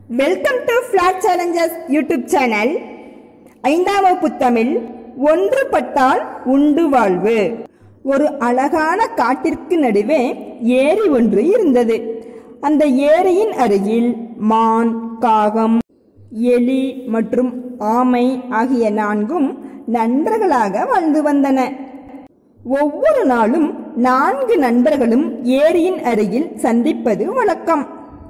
welcome to flat challengers YouTube channel ஐந்தாம் வகுப்பு தமிழ் ஒன்றுபட்டால் உண்டு வாழ்வு ஒரு அழகான காட்டிற்கு நடுவே ஏரி ஒன்று இருந்தது அந்த ஏரியின் அருகில் மான் காகம் எலி மற்றும் ஆமை ஆகிய நான்கும் நண்பர்களாக வாழ்ந்து வந்தன ஒவ்வொரு நாளும் நான்கு நண்பர்களும் ஏரியின் அருகில் சந்திப்பது வழக்கம்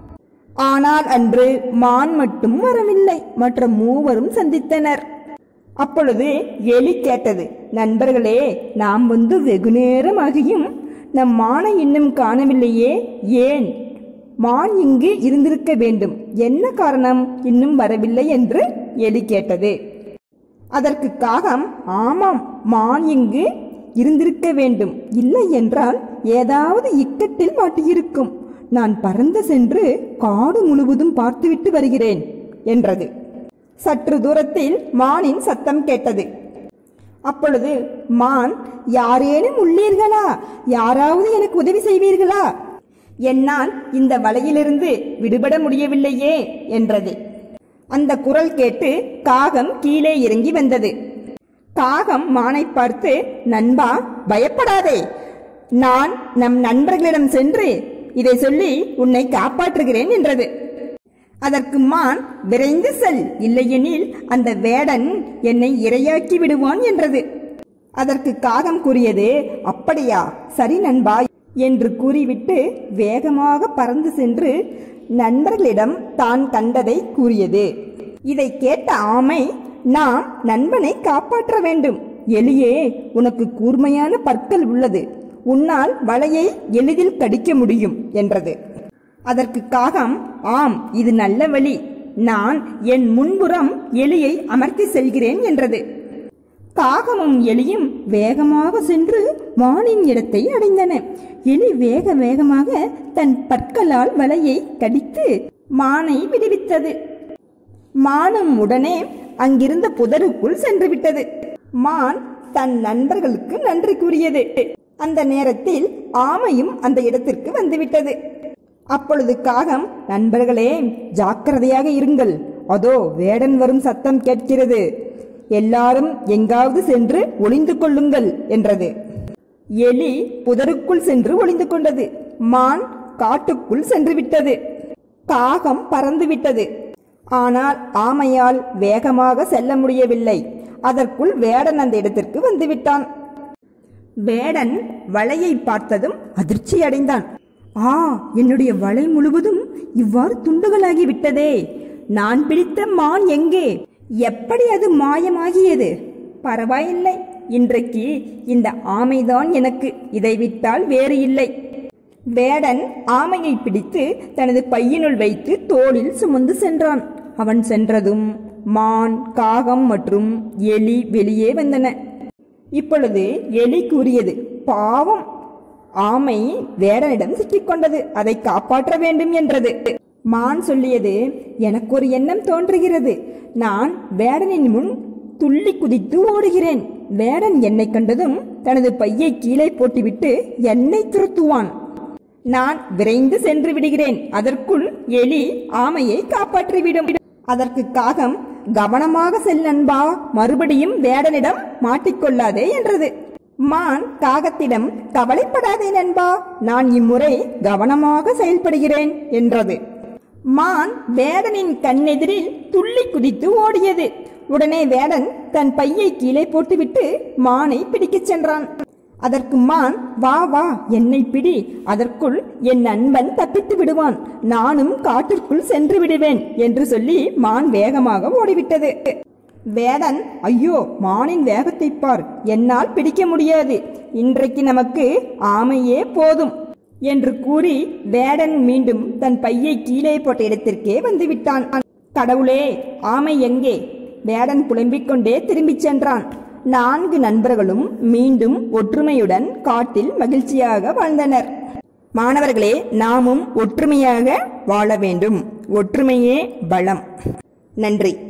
ஆனால் அன்று மான் மட்டும் வரவில்லை மற்ற மூவரும் சந்தித்தனர் அப்பொழுது எலி கேட்டது நண்பர்களே நாம் வந்து வெகு நேரமாகியும் நம் மானை இன்னும் காணவில்லையே ஏன் மான் இங்கு இருந்திருக்க வேண்டும் என்ன காரணம் இன்னும் வரவில்லை என்று எலி கேட்டது அதற்கு காகம் ஆமாம் மான் இங்கு இருந்திருக்க வேண்டும் இல்லை என்றால் ஏதாவது இக்கட்டில் மாட்டியிருக்கும் நான் பறந்து சென்று காடு முழுவதும் பார்த்துவிட்டு வருகிறேன் என்றது சற்று தூரத்தில் மானின் சத்தம் கேட்டது அப்பொழுது மான் யாரேனும் உள்ளீர்களா யாராவது எனக்கு உதவி செய்வீர்களா என்னால் இந்த வலையிலிருந்து விடுபட முடியவில்லையே என்றது அந்த குரல் கேட்டு காகம் கீழே இறங்கி வந்தது காகம் மானை பார்த்து நண்பா பயப்படாதே நான் நம் நண்பர்களிடம் சென்று இதை சொல்லி உன்னை காப்பாற்றுகிறேன் என்றது அதற்கு மான் விரைந்து செல் இல்லையெனில் அந்த வேடன் என்னை இரையாக்கி விடுவான் என்றது அதற்கு காகம் கூறியது அப்படியா சரி நண்பா என்று கூறிவிட்டு வேகமாக பறந்து சென்று நண்பர்களிடம் தான் கண்டதை கூறியது இதை கேட்ட ஆமை நாம் நண்பனை காப்பாற்ற வேண்டும் எலியே உனக்கு கூர்மையான பற்கள் உள்ளது உன்னால் வலையை எளிதில் கடிக்க முடியும் என்றது அதற்கு காகம் ஆம் இது நல்ல வழி நான் என் முன்புறம் எலியை அமர்த்தி செல்கிறேன் என்றது காகமும் எலியும் வேகமாக சென்று மானின் இடத்தை அடைந்தன எலி வேக வேகமாக தன் பற்களால் வலையை கடித்து மானை விடுவித்தது மானும் உடனே அங்கிருந்த புதருக்குள் சென்று விட்டது மான் தன் நண்பர்களுக்கு நன்றி கூறியது அந்த நேரத்தில் ஆமையும் அந்த இடத்திற்கு வந்துவிட்டது அப்பொழுது காகம் நண்பர்களே ஜாக்கிரதையாக இருங்கள் அதோ வேடன் வரும் சத்தம் கேட்கிறது எல்லாரும் எங்காவது சென்று ஒளிந்து கொள்ளுங்கள் என்றது எலி புதருக்குள் சென்று ஒளிந்து கொண்டது மான் காட்டுக்குள் சென்று விட்டது காகம் பறந்து விட்டது ஆனால் ஆமையால் வேகமாக செல்ல முடியவில்லை அதற்குள் வேடன் அந்த இடத்திற்கு வந்துவிட்டான் வேடன் வலையை பார்த்ததும் அதிர்ச்சி அடைந்தான் ஆ என்னுடைய வலை முழுவதும் இவ்வாறு துண்டுகளாகி விட்டதே நான் பிடித்த மான் எங்கே எப்படி அது மாயமாகியது பரவாயில்லை இன்றைக்கு இந்த ஆமைதான் எனக்கு இதை விட்டால் வேறு இல்லை வேடன் ஆமையை பிடித்து தனது பையினுள் வைத்து தோளில் சுமந்து சென்றான் அவன் சென்றதும் மான் காகம் மற்றும் எலி வெளியே வந்தன இப்பொழுது எலி கூறியது பாவம் ஆமை வேடனிடம் சிக்கிக்கொண்டது அதை காப்பாற்ற வேண்டும் என்றது மான் சொல்லியது எனக்கு ஒரு எண்ணம் தோன்றுகிறது நான் வேடனின் முன் துள்ளி குதித்து ஓடுகிறேன் வேடன் என்னை கண்டதும் தனது பையை கீழே போட்டுவிட்டு என்னை துரத்துவான் நான் விரைந்து சென்று விடுகிறேன் அதற்குள் எலி ஆமையை காப்பாற்றிவிடும் அதற்கு காகம் கவனமாக செல் நண்பா மறுபடியும் வேடனிடம் மாட்டிக்கொள்ளாதே என்றது மான் காகத்திடம் கவலைப்படாதே நண்பா நான் இம்முறை கவனமாக செயல்படுகிறேன் என்றது மான் வேடனின் கண்ணெதிரில் துள்ளி குதித்து ஓடியது உடனே வேடன் தன் பையை கீழே போட்டுவிட்டு மானை பிடிக்கச் சென்றான் அதற்கு மான் வா வா என்னை பிடி அதற்குள் என் நண்பன் தப்பித்து விடுவான் நானும் காட்டிற்குள் சென்று விடுவேன் என்று சொல்லி மான் வேகமாக ஓடிவிட்டது வேடன் ஐயோ மானின் வேகத்தை பார் என்னால் பிடிக்க முடியாது இன்றைக்கு நமக்கு ஆமையே போதும் என்று கூறி வேடன் மீண்டும் தன் பையை கீழே போட்ட இடத்திற்கே வந்துவிட்டான் கடவுளே ஆமை எங்கே வேடன் புலம்பிக் கொண்டே திரும்பிச் சென்றான் நான்கு நண்பர்களும் மீண்டும் ஒற்றுமையுடன் காட்டில் மகிழ்ச்சியாக வாழ்ந்தனர் மாணவர்களே நாமும் ஒற்றுமையாக வாழ வேண்டும் ஒற்றுமையே பலம் நன்றி